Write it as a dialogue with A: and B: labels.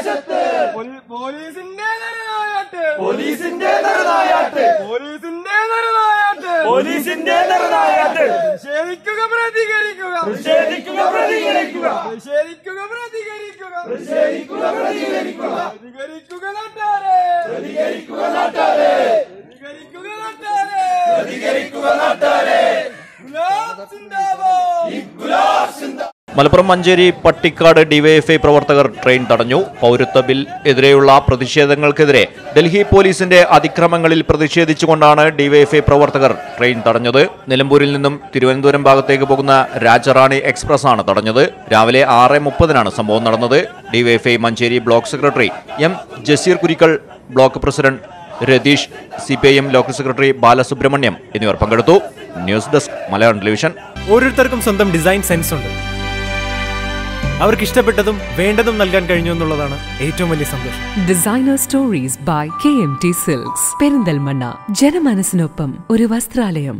A: ദേശത്ത്
B: പോലീസിന്റെ നരനായാട്ട്
A: പോലീസിന്റെ നരനായാട്ട്
B: പോലീസിന്റെ നരനായാട്ട്
A: പോലീസിന്റെ നരനായാട്ട്
B: നിഷേധിക്കുക പ്രതികരിക്കുക
A: നിഷേധിക്കുക പ്രതികരിക്കുക
B: നിഷേധിക്കുക പ്രതികരിക്കുക
A: നിഷേധിക്കുക പ്രതികരിക്കുക
B: പ്രതികരിക്കുക നാട്ടാരെ
A: പ്രതികരിക്കുക നാട്ടാരെ
B: പ്രതികരിക്കുക നാട്ടാരെ
A: പ്രതികരിക്കുക നാട്ടാരെ
B: ഗുലാബ് സിന്ദാബാദ്
A: ഗുലാബ് സിന്ദാ
C: മലപ്പുറം മഞ്ചേരി പട്ടിക്കാട് ഡിവൈഎഫ്ഐ പ്രവർത്തകർ ട്രെയിൻ തടഞ്ഞു പൗരത്വ ബിൽ എതിരെയുള്ള പ്രതിഷേധങ്ങൾക്കെതിരെ ഡൽഹി പോലീസിന്റെ അതിക്രമങ്ങളിൽ പ്രതിഷേധിച്ചുകൊണ്ടാണ് ഡിവൈഎഫ്ഐ പ്രവർത്തകർ ട്രെയിൻ തടഞ്ഞത് നിലമ്പൂരിൽ നിന്നും തിരുവനന്തപുരം ഭാഗത്തേക്ക് പോകുന്ന രാജറാണി എക്സ്പ്രസ് ആണ് തടഞ്ഞത് രാവിലെ ആറ് മുപ്പതിനാണ് സംഭവം നടന്നത് DYFI Manjeri block secretary M Jaseer Kurikkal block president Ratheesh C P I M local secretary Balasubramaniam എന്നിവർ പങ്കെടുത്തു ന്യൂസ് ഡെസ്ക് മലയാളം ടെലിവിഷൻ
D: ഓരോരുത്തർക്കും സ്വന്തം ഡിസൈൻ സെൻസ് ഉണ്ട് അവർക്ക് ഇഷ്ടപ്പെട്ടതും വേണ്ടതും നൽകാൻ കഴിഞ്ഞു എന്നുള്ളതാണ് ഏറ്റവും വലിയ സന്തോഷം
E: Designer Stories by KMT Silks Perinthalmanna ജനമനസ്സിനൊപ്പം ഒരു വസ്ത്രാലയം